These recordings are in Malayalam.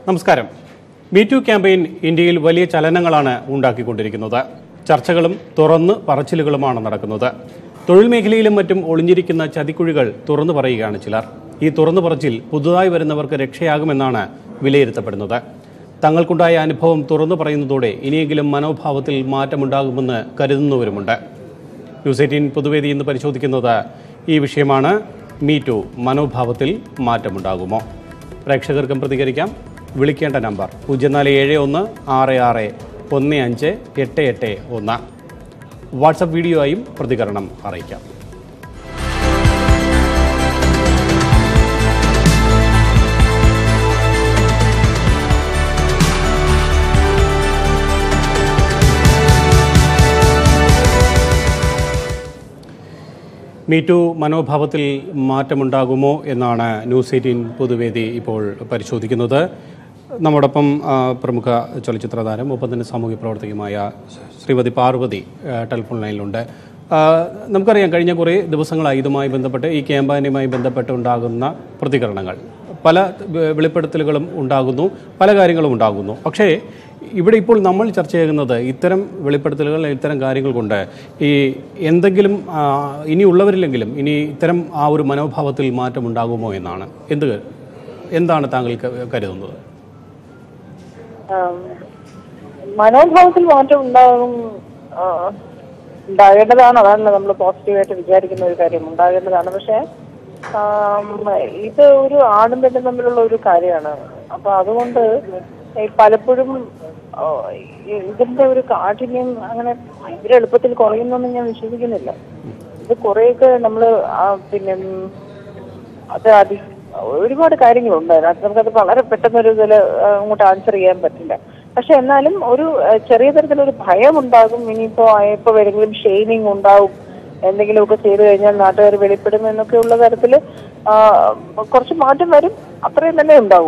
നമസ്കാരം മീ ടു ക്യാമ്പയിൻ ഇന്ത്യയിൽ വലിയ ചലനങ്ങളാണ് ഉണ്ടാക്കിക്കൊണ്ടിരിക്കുന്നത് ചർച്ചകളും തുറന്ന് പറച്ചിലുകളുമാണ് നടക്കുന്നത് തൊഴിൽ മേഖലയിലും മറ്റും ഒളിഞ്ഞിരിക്കുന്ന ചതിക്കുഴികൾ തുറന്നു പറയുകയാണ് ചിലർ ഈ തുറന്നു പറച്ചിൽ പുതുതായി വരുന്നവർക്ക് രക്ഷയാകുമെന്നാണ് വിലയിരുത്തപ്പെടുന്നത് തങ്ങൾക്കുണ്ടായ അനുഭവം തുറന്നു പറയുന്നതോടെ ഇനിയെങ്കിലും മനോഭാവത്തിൽ മാറ്റമുണ്ടാകുമെന്ന് കരുതുന്നവരുമുണ്ട് ന്യൂസ് എയ്റ്റീൻ പൊതുവേദി ഇന്ന് പരിശോധിക്കുന്നത് ഈ വിഷയമാണ് മീ ടു മനോഭാവത്തിൽ മാറ്റമുണ്ടാകുമോ പ്രേക്ഷകർക്കും പ്രതികരിക്കാം വിളിക്കേണ്ട നമ്പർ പൂജ്യം നാല് ഏഴ് ഒന്ന് ആറ് ആറ് ഒന്ന് അഞ്ച് എട്ട് എട്ട് ഒന്ന് വാട്സപ്പ് വീഡിയോയും പ്രതികരണം അറിയിക്കാം മീറ്റു മനോഭാവത്തിൽ മാറ്റമുണ്ടാകുമോ എന്നാണ് ന്യൂസ് എയ്റ്റീൻ പൊതുവേദി ഇപ്പോൾ പരിശോധിക്കുന്നത് നമ്മോടൊപ്പം ആ, പ്രമുഖ ചലച്ചിത്ര താരം ഒപ്പം തന്നെ സാമൂഹ്യ പ്രവർത്തകയുമായ ശ്രീമതി പാർവതി ആ, ടെലിഫോൺ ലൈനിലുണ്ട് ആ, നമുക്കറിയാം കഴിഞ്ഞ കുറേ ദിവസങ്ങളായി ഇതുമായി ബന്ധപ്പെട്ട് ഈ ക്യാമ്പയിനുമായി ബന്ധപ്പെട്ട് ഉണ്ടാകുന്ന പ്രതികരണങ്ങൾ പല വെ- വെളിപ്പെടുത്തലുകളും ഉണ്ടാകുന്നു പല കാര്യങ്ങളും ഉണ്ടാകുന്നു പക്ഷേ ഇവിടെ ഇപ്പോൾ നമ്മൾ ചർച്ച ചെയ്യുന്നത് ഇത്തരം വെളിപ്പെടുത്തലുകൾ ഇത്തരം കാര്യങ്ങൾ കൊണ്ട് ഈ എന്തെങ്കിലും ആ, ഇനിയുള്ളവരിലെങ്കിലും ഇനി ഇത്തരം ആ ഒരു മനോഭാവത്തിൽ മാറ്റം ഉണ്ടാകുമോ എന്നാണ് എന്ത് എന്താണ് താങ്കൾ ക- കരുതുന്നത് ആം, മനോഭാവത്തിൽ മാറ്റം ഉണ്ടാകും ആ, ഉണ്ടാകേണ്ടതാണ് അതാണല്ലോ നമ്മൾ പോസിറ്റീവായിട്ട് വിചാരിക്കുന്ന ഒരു കാര്യം ഉണ്ടാകേണ്ടതാണ് പക്ഷെ ആം, ഇത് ഒരു ആണും പെണ്ണും തമ്മിലുള്ള ഒരു കാര്യമാണ് അപ്പൊ അതുകൊണ്ട് ഈ പലപ്പോഴും ആ, ഈ ഇതിന്റെ ഒരു കാഠിന്യം അങ്ങനെ ഭയങ്കര എളുപ്പത്തിൽ കുറയുന്നൊന്നും ഞാൻ വിശ്വസിക്കുന്നില്ല ഇത് കുറെയൊക്കെ നമ്മള് ആ, പിന്നെ ഉം, അത് അതി ഒരുപാട് കാര്യങ്ങളുണ്ട് അതിനകത്ത് നമുക്കത് വളരെ പെട്ടെന്നൊരു ഇതിൽ അങ്ങോട്ട് ആൻസർ ചെയ്യാൻ പറ്റില്ല പക്ഷെ എന്നാലും ഒരു ആ, ചെറിയ തരത്തിലൊരു ഭയം ഉണ്ടാകും ഇനിയിപ്പോ ഇപ്പൊ ഏതെങ്കിലും ഷെയ്മിങ് ഉണ്ടാവും എന്തെങ്കിലുമൊക്കെ ചെയ്തു കഴിഞ്ഞാൽ നാട്ടുകാർ വെളിപ്പെടും എന്നൊക്കെ ഉള്ള തരത്തിൽ കുറച്ച് മാറ്റം വരും അത്രയും തന്നെ ഉണ്ടാവൂ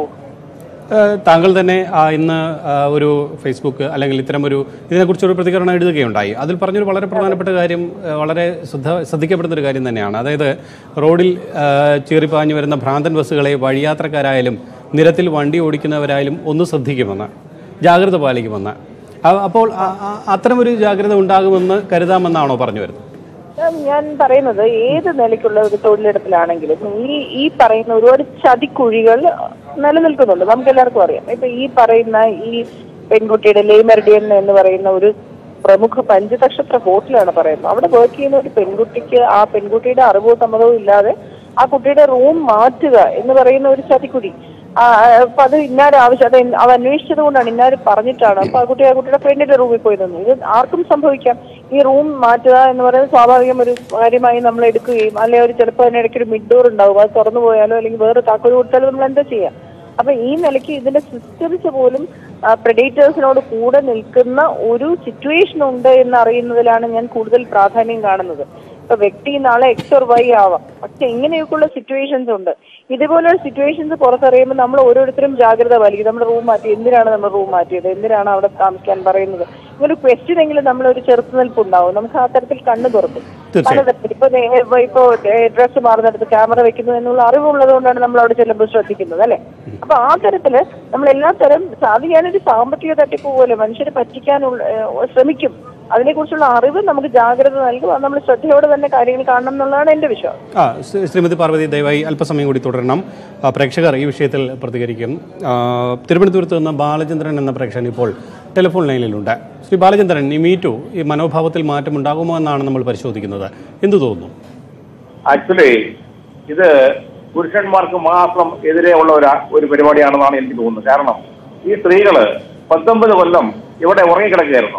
ഏഹ് താങ്കൾ തന്നെ ആ, ഇന്ന് ആ, ഒരു ഫേസ്ബുക്ക് അല്ലെങ്കിൽ ഇത്തരം ഒരു ഇതിനെക്കുറിച്ചൊരു പ്രതികരണം എഴുതുകയുണ്ടായി അതിൽ പറഞ്ഞൊരു വളരെ പ്രധാനപ്പെട്ട കാര്യം ഏഹ് വളരെ ശ്രദ്ധ ശ്രദ്ധിക്കപ്പെടുന്ന ഒരു കാര്യം തന്നെയാണ് അതായത് റോഡിൽ ഏഹ് ചീറിപ്പാഞ്ഞു വരുന്ന ഭ്രാന്തൻ ബസ്സുകളെ വഴിയാത്രക്കാരായാലും നിരത്തിൽ വണ്ടി ഓടിക്കുന്നവരായാലും ഒന്ന് ശ്രദ്ധിക്കുമെന്ന് ജാഗ്രത പാലിക്കുമെന്ന് അ- അപ്പോൾ ആ- ആ- അത്തരമൊരു ജാഗ്രത ഉണ്ടാകുമെന്ന് കരുതാമെന്നാണോ പറഞ്ഞു വരുന്നത് ഞാൻ- ഞാൻ പറയുന്നത് ഏത് നിലയ്ക്കുള്ള ഒരു തൊഴിലിടത്തിലാണെങ്കിലും ഈ ഈ പറയുന്ന ഒരുപാട് ചതിക്കുഴികൾ നിലനിൽക്കുന്നുണ്ട് നമുക്ക് എല്ലാവർക്കും അറിയാം ഇപ്പൊ ഈ പറയുന്ന ഈ പെൺകുട്ടിയുടെ ലേമർഡിയൻ എന്ന് പറയുന്ന ഒരു പ്രമുഖ പഞ്ചനക്ഷത്ര ഹോട്ടലാണ് പറയുന്നത് അവിടെ വർക്ക് ചെയ്യുന്ന ഒരു പെൺകുട്ടിക്ക് ആ പെൺകുട്ടിയുടെ അറിവോ സമ്മതവും ഇല്ലാതെ ആ കുട്ടിയുടെ റൂം മാറ്റുക എന്ന് പറയുന്ന ഒരു ചതിക്കുഴി ആ, ആ, അപ്പൊ അത് ഇന്നാരും ആവശ്യം അത് ഇന്ന- അത് അന്വേഷിച്ചത് കൊണ്ടാണ് ഇന്നാരും പറഞ്ഞിട്ടാണ് അപ്പൊ ആ കുട്ടി ആ കുട്ടിയുടെ ഫ്രണ്ടിന്റെ റൂമിൽ പോയി നിന്നു ഇത് ആർക്കും സംഭവിക്കാം ഈ റൂം മാറ്റുക എന്ന് പറയുന്നത് സ്വാഭാവികം ഒരു കാര്യമായി നമ്മൾ എടുക്കുകയും അല്ലെങ്കിൽ ഒരു ചിലപ്പോൾ അതിനിടയ്ക്ക് ഒരു മിഡ് ഡോർ ഉണ്ടാവും അത് തുറന്നു പോയാലോ അല്ലെങ്കിൽ വേറെ താക്കോൽ കൊടുത്താലോ നമ്മൾ എന്താ ചെയ്യാം അപ്പൊ ഈ നിലയ്ക്ക് ഇതിന്റെ സിസ്റ്റംസ് പോലും പ്രെഡേറ്റേഴ്സിനോട് കൂടെ നിൽക്കുന്ന ഒരു സിറ്റുവേഷൻ ഉണ്ട് എന്ന് അറിയുന്നതിലാണ് ഞാൻ കൂടുതൽ പ്രാധാന്യം കാണുന്നത് ഇപ്പൊ വ്യക്തി നാളെ എക്സ് ഓർ വൈ ആവാം പക്ഷെ ഇങ്ങനെയൊക്കെയുള്ള സിറ്റുവേഷൻസ് ഉണ്ട് ഇതുപോലുള്ള സിറ്റുവേഷൻസ് പുറത്തറിയുമ്പോൾ നമ്മൾ ഓരോരുത്തരും ജാഗ്രത പാലിക്കും നമ്മുടെ റൂം മാറ്റി എന്തിനാണ് നമ്മൾ റൂം മാറ്റിയത് എന്തിനാണ് അവിടെ താമസിക്കാൻ പറയുന്നത് ഇങ്ങനെ ക്വസ്റ്റ്യൻ എങ്കിലും നമ്മളൊരു ചെറുത്തുനിൽപ്പ് ഉണ്ടാവും നമുക്ക് ആ തരത്തിൽ കണ്ണു തുറക്കും തീർച്ചയായും. പലതരത്തിൽ ഇപ്പൊ ദേ- ഇപ്പൊ ഇപ്പൊ ഡ്രസ്സ് മാറുന്നിടത്ത് ക്യാമറ വെക്കുന്നു എന്നുള്ള അറിവുള്ളത് കൊണ്ടാണ് നമ്മൾ അവിടെ ചെല്ലുമ്പോൾ ശ്രദ്ധിക്കുന്നത് അല്ലെ അപ്പൊ ആ തരത്തില് നമ്മൾ എല്ലാ തരം അത് ഞാനൊരു സാമ്പത്തിക തട്ടിപ്പ് പോലെ മനുഷ്യരെ പറ്റിക്കാനുള്ള ഏഹ്, ശ്രമിക്കും അതിനെക്കുറിച്ചുള്ള അറിവ് നമുക്ക് ജാഗ്രത നൽകും അത് നമ്മൾ ശ്രദ്ധയോടെ തന്നെ കാര്യങ്ങൾ കാണണം എന്നുള്ളതാണ് എന്റെ വിശ്വാസം ആ ശ്രീ- ശ്രീമതി പാർവതി ദയവായി അല്പസമയം കൂടി തുടരണം ആ, പ്രേക്ഷകർ ഈ വിഷയത്തിൽ പ്രതികരിക്കും ആ, തിരുവനന്തപുരത്ത് നിന്ന് ബാലചന്ദ്രൻ എന്ന പ്രേക്ഷകൻ ഇപ്പോൾ ടെലിഫോൺ ലൈനിലുണ്ട് ശ്രീ ബാലചന്ദ്രൻ ഈ മീറ്റു ഈ മനോഭാവത്തിൽ മാറ്റം ഉണ്ടാകുമോ എന്നാണ് നമ്മൾ പരിശോധിക്കുന്നത് എന്തു തോന്നുന്നു ആക്ച്വലി ഇത് പുരുഷന്മാർക്ക് മാത്രം എതിരെ ഉള്ള ഒരു ഒരു പരിപാടിയാണെന്നാണ് എനിക്ക് തോന്നുന്നത് കാരണം ഈ സ്ത്രീകള് പത്തൊമ്പത് കൊല്ലം ഇവിടെ ഉറങ്ങിക്കിടക്കുകയായിരുന്നു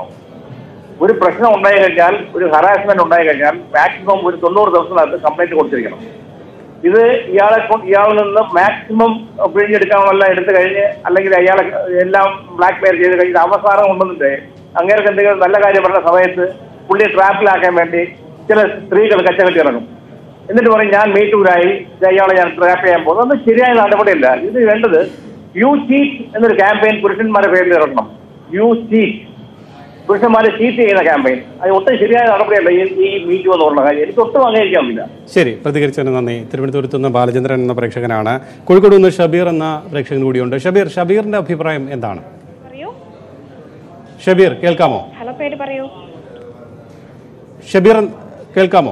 ഒരു പ്രശ്നം ഉണ്ടായി കഴിഞ്ഞാൽ ഒരു ഹറാസ്മെന്റ് ഉണ്ടായി കഴിഞ്ഞാൽ മാക്സിമം ഒരു തൊണ്ണൂറ് ദിവസത്തിനകത്ത് കംപ്ലൈന്റ് കൊടുത്തിരിക്കണം ഇത് ഇയാളെ കൊ- ഇയാളിൽ നിന്ന് മാക്സിമം പിഴിഞ്ഞെടുക്കാനുള്ള എടുത്തു കഴിഞ്ഞ് അല്ലെങ്കിൽ അയാളെ എല്ലാം ബ്ലാക്ക് മെയിൽ ചെയ്ത് കഴിഞ്ഞ് അവസാനം കൊണ്ടുവന്നിട്ട് അങ്ങേർക്ക് എന്തെങ്കിലും നല്ല കാര്യം പറഞ്ഞ സമയത്ത് പുള്ളിയെ ട്രാപ്പിലാക്കാൻ വേണ്ടി ചില സ്ത്രീകൾ കച്ചകെട്ടി ഇറങ്ങും എന്നിട്ട് പറയും ഞാൻ മീറ്റൂരായി ഇയാളെ ഞാൻ ട്രാപ്പ് ചെയ്യാൻ പോകുന്നു അതൊന്നും ശരിയായ നടപടിയില്ല ഇത് വേണ്ടത് യു ചീറ്റ് എന്നൊരു ക്യാമ്പയിൻ പുരുഷന്മാരുടെ പേരിൽ ഇറങ്ങണം യു ചീറ്റ് പുരുഷന്മാരെ ചീറ്റ് ചെയ്യുന്ന ക്യാമ്പയിൻ അത് ഒട്ടും ശരിയായ നടപടിയല്ല ഈ ഈ മീറ്റു എന്ന് പറഞ്ഞ കാര്യം എനിക്ക് ഒട്ടും അംഗീകരിക്കാമില്ല ശരി പ്രതികരിച്ചതിന് നന്ദി തിരുവനന്തപുരത്ത് നിന്ന് ബാലചന്ദ്രൻ എന്ന പ്രേക്ഷകനാണ് കോഴിക്കോട് നിന്ന് ഷബീർ എന്ന പ്രേക്ഷകൻ കൂടിയുണ്ട് ഷബീർ ഷബീറിന്റെ അഭിപ്രായം എന്താണ് പറയൂ ഷബീർ കേൾക്കാമോ ഹലോ പേര് പറയൂ ഷബീർ കേൾക്കാമോ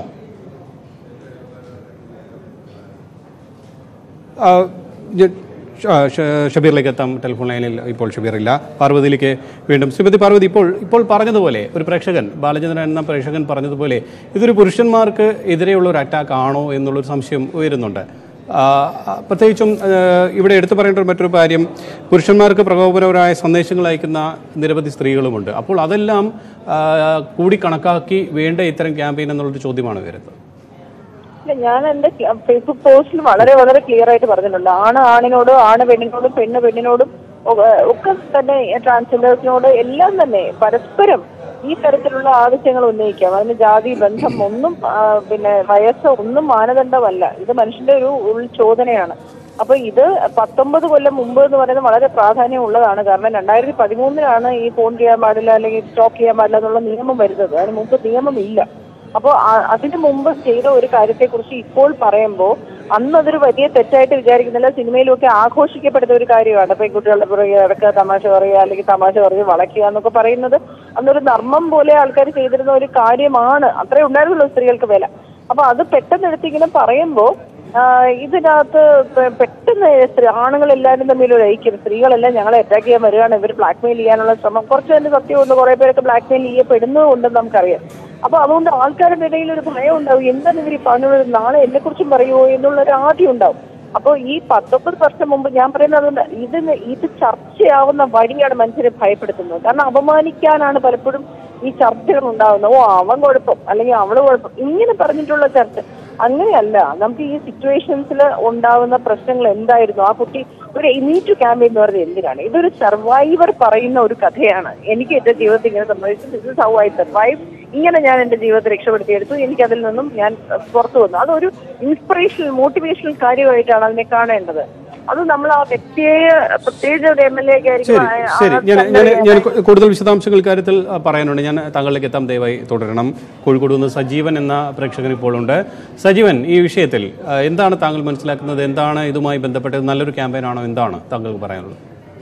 ആ, ജ- ഷ- ആ, ഷ- ഷബീറിലേക്ക് എത്താം ടെലിഫോൺ ലൈനിൽ ഇപ്പോൾ ഷബീർ ഇല്ല പാർവതിയിലേക്ക് വീണ്ടും ശ്രീമതി പാർവതി ഇപ്പോൾ ഇപ്പോൾ പറഞ്ഞതുപോലെ ഒരു പ്രേക്ഷകൻ ബാലചന്ദ്രൻ എന്ന പ്രേക്ഷകൻ പറഞ്ഞതുപോലെ ഇതൊരു പുരുഷന്മാർക്ക് എതിരെയുള്ള ഒരു അറ്റാക്ക് ആണോ എന്നുള്ളൊരു സംശയം ഉയരുന്നുണ്ട് ആ, ആ, പ്രത്യേകിച്ചും ആ, ഇവിടെ എടുത്തു പറയേണ്ട ഒരു മറ്റൊരു കാര്യം പുരുഷന്മാർക്ക് പ്രകോപനപരമായ സന്ദേശങ്ങൾ അയക്കുന്ന നിരവധി സ്ത്രീകളുമുണ്ട് അപ്പോൾ അതെല്ലാം ആ, കൂടി കണക്കാക്കി വേണ്ട ഇത്തരം ക്യാമ്പയിൻ എന്നുള്ളൊരു ചോദ്യമാണ് വരുന്നത് ഇല്ല, ഞാൻ എന്റെ ഫേസ്ബുക്ക് പോസ്റ്റിൽ വളരെ വളരെ ക്ലിയർ ആയിട്ട് പറഞ്ഞിട്ടുണ്ട് ആണ് ആണിനോടും ആണ് പെണ്ണിനോടും പെണ്ണ് പെണ്ണിനോടും ഒ- ഒക്കെ തന്നെ ട്രാൻസ്ജെൻഡേഴ്സിനോട് എല്ലാം തന്നെ പരസ്പരം ഈ തരത്തിലുള്ള ആവശ്യങ്ങൾ ഉന്നയിക്കാം അതിന് ജാതി ബന്ധം ഒന്നും ആ, പിന്നെ വയസ്സ് ഒന്നും മാനദണ്ഡമല്ല ഇത് മനുഷ്യന്റെ ഒരു ഉൾചോദനയാണ് അപ്പൊ ഇത് പത്തൊമ്പത് കൊല്ലം മുമ്പ് എന്ന് പറയുന്നത് വളരെ പ്രാധാന്യമുള്ളതാണ് കാരണം രണ്ടായിരത്തി പതിമൂന്നിലാണ് ഈ ഫോൺ ചെയ്യാൻ പാടില്ല അല്ലെങ്കിൽ സ്റ്റോക്ക് ചെയ്യാൻ പാടില്ല എന്നുള്ള നിയമം വരുന്നത് അതിന് മുമ്പ് നിയമമില്ല അപ്പോൾ അതിനു മുമ്പ് ചെയ്ത ഒരു കാര്യത്തെക്കുറിച്ച് ഇപ്പോൾ പറയുമ്പോൾ അന്ന് അതൊരു വലിയ തെറ്റായിട്ട് വിചാരിക്കുന്നില്ല സിനിമയിലൊക്കെ ആഘോഷിക്കപ്പെടുന്ന ഒരു കാര്യമാണ് പെൺകുട്ടികളുടെ പുറകെ ഇടയ്ക്ക് തമാശ പറയുക അല്ലെങ്കിൽ തമാശ പറഞ്ഞ് വളയ്ക്കുക എന്നൊക്കെ പറയുന്നത് അന്നൊരു നർമ്മം പോലെ ആൾക്കാർ ചെയ്തിരുന്ന ഒരു കാര്യമാണ് അത്രേ ഉണ്ടായിരുന്നുള്ളൂ സ്ത്രീകൾക്ക് വില അപ്പൊ അത് പെട്ടെന്ന് എടുത്തിങ്ങനെ പറയുമ്പോൾ ഇതിനകത്ത് പെ- പെട്ടെന്ന് സ്ത്രീ ആണുങ്ങളെല്ലാവരും തമ്മിൽ ഒരു ഐക്യം സ്ത്രീകളെല്ലാം ഞങ്ങളെ അറ്റാക്ക് ചെയ്യാൻ വരികയാണ് ഇവർ ബ്ലാക്ക്മെയിൽ ചെയ്യാനുള്ള ശ്രമം കുറച്ച് തന്നെ സത്യമുണ്ട് കുറെ പേരൊക്കെ ബ്ലാക്ക്മെയിൽ ചെയ്യപ്പെടുന്നുണ്ടെന്ന് നമുക്കറിയാം അപ്പൊ അതുകൊണ്ട് ആൾക്കാരുടെ ഇടയിൽ ഒരു ഭയം ഉണ്ടാവും എന്താണ് ഇവർ ഈ പറഞ്ഞത് നാളെ എന്നെ കുറിച്ചും പറയുമോ എന്നുള്ള ഒരു ആദ്യം ഉണ്ടാവും അപ്പോൾ ഈ പത്തൊമ്പത് വർഷം മുമ്പ് ഞാൻ പറയുന്നത് അതുകൊണ്ട് ഇതിന് ഇത് ചർച്ചയാവുന്ന വഴിയാണ് മനുഷ്യരെ ഭയപ്പെടുത്തുന്നത് കാരണം അപമാനിക്കാനാണ് പലപ്പോഴും ഈ ചർച്ചകൾ ഉണ്ടാവുന്നത് ഓ അവൻ കുഴപ്പം അല്ലെങ്കിൽ അവള് കുഴപ്പം ഇങ്ങനെ പറഞ്ഞിട്ടുള്ള ചർച്ച അങ്ങനെയല്ല നമുക്ക് ഈ സിറ്റുവേഷൻസിൽ ഉണ്ടാവുന്ന പ്രശ്നങ്ങൾ എന്തായിരുന്നു ആ കുട്ടി ഒരു ഇനീറ്റു ക്യാമ്പയിൻ എന്ന് പറയുന്നത് എന്തിനാണ് ഇതൊരു സർവൈവർ പറയുന്ന ഒരു കഥയാണ് എനിക്ക് എന്റെ ജീവിതത്തിൽ ഇങ്ങനെ സംഭവിച്ചു this is how I survive ഇങ്ങനെ ഞാൻ എന്റെ ജീവിതത്തെ രക്ഷപ്പെടുത്തിയെടുത്തു എനിക്ക് അതിൽ നിന്നും ഞാൻ അഹ്, പുറത്തു വന്നു അതൊരു ഇൻസ്പിറേഷണൽ മോട്ടിവേഷണൽ കാര്യമായിട്ടാണ് അതിനെ കാണേണ്ടത് അത് നമ്മൾ ആ വ്യക്തിയെ പ്രത്യേകിച്ച് ഒരു എം എൽ എ ശരി ശരി ഞാൻ ഞാൻ ഞാൻ കു- കൂടുതൽ വിശദാംശങ്ങൾ കാര്യത്തിൽ ആ, പറയാനുണ്ട് ഞാൻ താങ്കളിലേക്ക് എത്താം ദയവായി തുടരണം കോഴിക്കോട് നിന്ന് സജീവൻ എന്ന പ്രേക്ഷകൻ ഇപ്പോൾ ഉണ്ട് സജീവൻ ഈ വിഷയത്തിൽ ആ, എന്താണ് താങ്കൾ മനസ്സിലാക്കുന്നത് എന്താണ് ഇതുമായി ബന്ധപ്പെട്ടത് നല്ലൊരു ക്യാമ്പയിൻ ആണോ എന്താണ് താങ്കൾക്ക് പറയാനുള്ളത്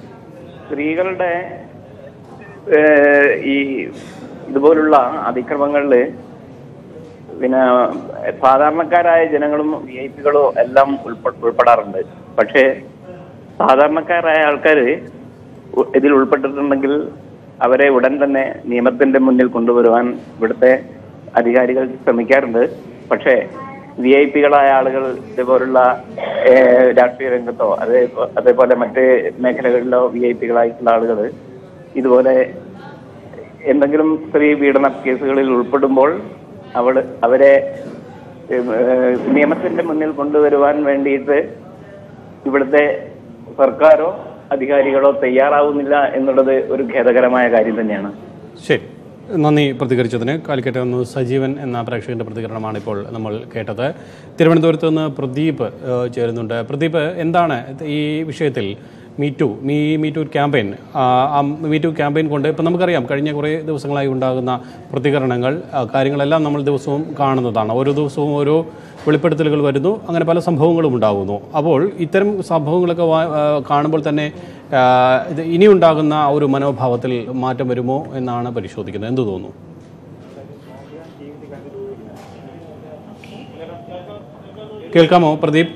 സ്ത്രീകളുടെ ഏഹ്, ഈ ഇതുപോലുള്ള അതിക്രമങ്ങളിൽ പിന്നെ സാധാരണക്കാരായ ജനങ്ങളും വി ഐ പികളും എല്ലാം ഉൾപ്പെ- ഉൾപ്പെടാറുണ്ട് പക്ഷേ സാധാരണക്കാരായ ആൾക്കാർ ഇതിൽ ഉൾപ്പെട്ടിട്ടുണ്ടെങ്കിൽ അവരെ ഉടൻ തന്നെ നിയമത്തിന്റെ മുന്നിൽ കൊണ്ടുവരുവാൻ ഇവിടുത്തെ അധികാരികൾ ശ്രമിക്കാറുണ്ട് പക്ഷേ വി ഐ പികളായ ആളുകൾ ഇതുപോലുള്ള ഏഹ്, രാഷ്ട്രീയ രംഗത്തോ അതേ അതേപോലെ മറ്റ് മേഖലകളിലോ വി ഐ പികളായിട്ടുള്ള ആളുകൾ ഇതുപോലെ എന്തെങ്കിലും സ്ത്രീ പീഡന കേസുകളിൽ ഉൾപ്പെടുമ്പോൾ അവൾ അവരെ ഏഹ്, നിയമത്തിന്റെ മുന്നിൽ കൊണ്ടുവരുവാൻ വേണ്ടിയിട്ട് ഇവിടുത്തെ സർക്കാരോ അധികാരികളോ തയ്യാറാവുന്നില്ല എന്നുള്ളത് ഒരു ഖേദകരമായ കാര്യം തന്നെയാണ് ശരി നന്ദി പ്രതികരിച്ചതിന് കാലിക്കറ്റ് നിന്ന് സജീവൻ എന്ന പ്രേക്ഷകന്റെ പ്രതികരണമാണ് ഇപ്പോൾ നമ്മൾ കേട്ടത് തിരുവനന്തപുരത്ത് നിന്ന് പ്രദീപ് ഏഹ്, ചേരുന്നുണ്ട് പ്രദീപ് എന്താണ് ഈ വിഷയത്തിൽ me too me me too campaign ആ മീ ടു ക്യാമ്പയിൻ കൊണ്ട് ഇപ്പം നമുക്കറിയാം കഴിഞ്ഞ കുറേ ദിവസങ്ങളായി ഉണ്ടാകുന്ന പ്രതികരണങ്ങൾ ആ, കാര്യങ്ങളെല്ലാം നമ്മൾ ദിവസവും കാണുന്നതാണ് ഓരോ ദിവസവും ഓരോ വെളിപ്പെടുത്തലുകൾ വരുന്നു അങ്ങനെ പല സംഭവങ്ങളും ഉണ്ടാകുന്നു അപ്പോൾ ഇത്തരം സംഭവങ്ങളൊക്കെ വാ- ആ, കാണുമ്പോൾ തന്നെ ആ, ഇത് ഇനിയുണ്ടാകുന്ന ആ ഒരു മനോഭാവത്തിൽ മാറ്റം വരുമോ എന്നാണ് പരിശോധിക്കുന്നത് എന്ത് തോന്നുന്നു കേൾക്കാമോ പ്രദീപ്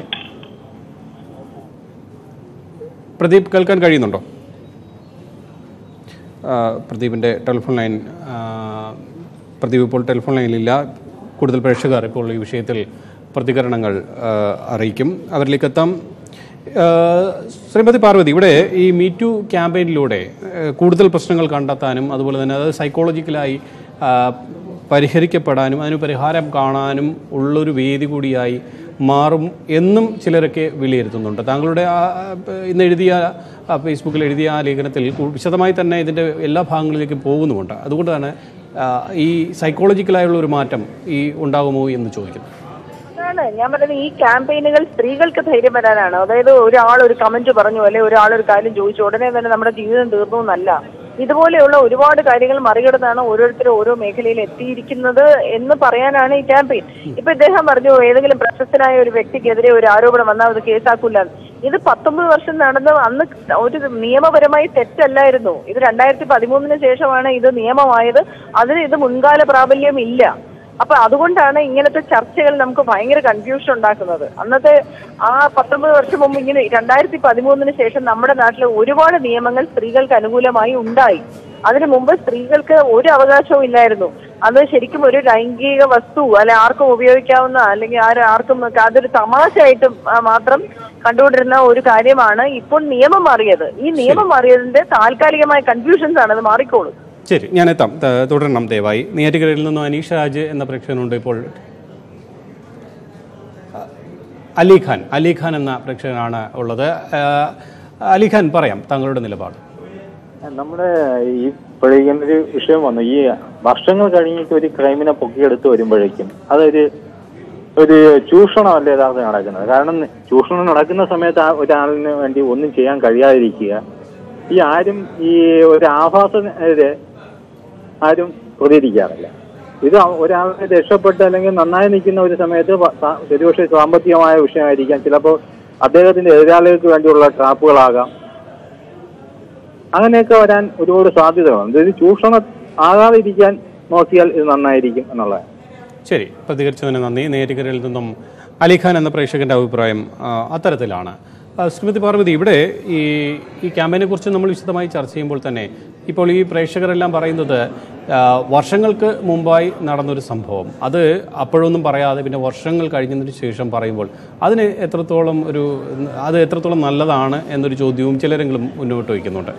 പ്രദീപ് കേൾക്കാൻ കഴിയുന്നുണ്ടോ ആ, പ്രദീപിൻ്റെ ടെലിഫോൺ ലൈൻ ആ, പ്രദീപ് ഇപ്പോൾ ടെലിഫോൺ ലൈനിലില്ല കൂടുതൽ പ്രേക്ഷകർ ഇപ്പോൾ ഈ വിഷയത്തിൽ പ്രതികരണങ്ങൾ ആ, അറിയിക്കും അവരിലേക്ക് എത്താം ആ, ശ്രീമതി പാർവതി ഇവിടെ ഈ മീ ടു ക്യാമ്പയിനിലൂടെ ആ, കൂടുതൽ പ്രശ്നങ്ങൾ കണ്ടെത്താനും അതുപോലെ തന്നെ അത് സൈക്കോളജിക്കലായി ആ, പരിഹരിക്കപ്പെടാനും അതിന് പരിഹാരം കാണാനും ഉള്ളൊരു വേദി കൂടിയായി മാറും എന്നും ചിലരൊക്കെ വിലയിരുത്തുന്നുണ്ട് താങ്കളുടെ ആ, ആ, ഇന്ന് എഴുതിയ ആ, ഫേസ്ബുക്കിൽ എഴുതിയ ആ ലേഖനത്തിൽ കൂ- വിശദമായി തന്നെ ഇതിൻ്റെ എല്ലാ ഭാഗങ്ങളിലേക്കും പോകുന്നുമുണ്ട് അതുകൊണ്ട് തന്നെ ആ, ഈ സൈക്കോളജിക്കലായുള്ള ഒരു മാറ്റം ഈ ഉണ്ടാകുമോ എന്ന് ചോദിക്കുന്നു അതാണ് ഞാൻ പറയുന്നത് ഈ ക്യാമ്പയിനുകൾ സ്ത്രീകൾക്ക് ധൈര്യം വരാനാണ് അതായത് ഒരാൾ ഒരു കമന്റ് പറഞ്ഞു അല്ലെ ഒരാൾ ഒരു കാര്യം ചോദിച്ചു ഉടനെ തന്നെ നമ്മുടെ ജീവിതം തീർന്നു എന്നല്ല ഇതുപോലെയുള്ള ഒരുപാട് കാര്യങ്ങൾ മറികടന്നാണ് ഓരോരുത്തരും ഓരോ മേഖലയിൽ എത്തിയിരിക്കുന്നത് എന്ന് പറയാനാണ് ഈ ക്യാമ്പയിൻ ഇപ്പൊ ഇദ്ദേഹം പറഞ്ഞു ഏതെങ്കിലും പ്രശസ്തനായ ഒരു വ്യക്തിക്കെതിരെ ഒരു ആരോപണം വന്നാൽ അത് കേസാക്കൂല ഇത് പത്തൊമ്പത് വർഷം നടന്ന അന്ന് ഒരു നിയമപരമായി തെറ്റല്ലായിരുന്നു ഇത് രണ്ടായിരത്തി പതിമൂന്നിന് ശേഷമാണ് ഇത് നിയമമായത് അതിന് ഇത് മുൻകാല പ്രാബല്യം ഇല്ല അപ്പൊ അതുകൊണ്ടാണ് ഇങ്ങനത്തെ ചർച്ചകൾ നമുക്ക് ഭയങ്കര കൺഫ്യൂഷൻ ഉണ്ടാക്കുന്നത് അന്നത്തെ ആ പത്തൊമ്പത് വർഷം മുമ്പ് ഇങ്ങനെ രണ്ടായിരത്തി പതിമൂന്നിന് ശേഷം നമ്മുടെ നാട്ടിൽ ഒരുപാട് നിയമങ്ങൾ സ്ത്രീകൾക്ക് അനുകൂലമായി ഉണ്ടായി അതിനു മുമ്പ് സ്ത്രീകൾക്ക് ഒരു അവകാശവും ഇല്ലായിരുന്നു അത് ശരിക്കും ഒരു ലൈംഗിക വസ്തു അല്ലെ ആർക്കും ഉപയോഗിക്കാവുന്ന അല്ലെങ്കിൽ ആര് ആർക്കും അതൊരു തമാശയായിട്ട് ആ, മാത്രം കണ്ടുകൊണ്ടിരുന്ന ഒരു കാര്യമാണ് ഇപ്പോൾ നിയമം മാറിയത് ഈ നിയമം മാറിയതിന്റെ താൽക്കാലികമായ കൺഫ്യൂഷൻസ് ആണ് അത് മാറിക്കോളും ശരി ഞാൻ എത്താം ത- തുടരണം ദയവായി നെയ്യാറ്റിക്കരയിൽ നിന്നും അനീഷ രാജ് എന്ന പ്രേക്ഷകനുണ്ട് ഇപ്പോൾ അലിഖാൻ അലിഖാൻ എന്ന പ്രേക്ഷകനാണ് ഉള്ളത് ആ, അലിഖാൻ പറയാം താങ്കളുടെ നിലപാട് നമ്മുടെ ഈ ഇപ്പോഴേക്കും ഒരു വിഷയം വന്നു ഈ വർഷങ്ങൾ കഴിഞ്ഞിട്ട് ഒരു ക്രൈമിനെ പൊക്കിയെടുത്ത് വരുമ്പോഴേക്കും അതൊരു ഒരു ചൂഷണമല്ല യഥാർത്ഥം നടക്കുന്നത് കാരണം ചൂഷണം നടക്കുന്ന സമയത്ത് ആ ഒരാളിന് വേണ്ടി ഒന്നും ചെയ്യാൻ കഴിയാതിരിക്കുക ഈ ആരും ഈ ഒരു ആഭാസനെതിരെ ആരും പ്രതികരിക്കാറില്ല ഇത് ഒരാളെ രക്ഷപ്പെട്ട് അല്ലെങ്കിൽ നന്നായി നിൽക്കുന്ന ഒരു സമയത്ത് വ- സാ- ഒരുപക്ഷെ സാമ്പത്തികമായ വിഷയമായിരിക്കാം ചിലപ്പോൾ അദ്ദേഹത്തിന്റെ എതിരാളികൾക്ക് വേണ്ടിയുള്ള ട്രാപ്പുകളാകാം അങ്ങനെയൊക്കെ വരാൻ ഒരുപാട് സാധ്യതകളുണ്ട് ഇത് ചൂഷണം ആകാതിരിക്കാൻ നോക്കിയാൽ ഇത് നന്നായിരിക്കും എന്നുള്ളതാണ് ശരി പ്രതികരിച്ചതിന് നന്ദി നേരിക്കരയിൽ നിന്നും അലിഖാൻ എന്ന പ്രേക്ഷകന്റെ അഭിപ്രായം ആ, അത്തരത്തിലാണ് ആ, ശ്രീമതി പാർവതി ഇവിടെ ഈ ഈ ക്യാമ്പയിനെ കുറിച്ച് നമ്മൾ വിശദമായി ചർച്ച ചെയ്യുമ്പോൾ തന്നെ ഇപ്പോൾ ഈ പ്രേക്ഷകരെല്ലാം പറയുന്നത് ആ, വർഷങ്ങൾക്ക് മുമ്പായി നടന്നൊരു സംഭവം അത് അപ്പോഴൊന്നും പറയാതെ പിന്നെ വർഷങ്ങൾ കഴിഞ്ഞതിന് ശേഷം പറയുമ്പോൾ അതിന് എത്രത്തോളം ഒരു അത് എത്രത്തോളം നല്ലതാണ് എന്നൊരു ചോദ്യവും ചിലരെങ്കിലും മുന്നോട്ട് വയ്ക്കുന്നുണ്ട്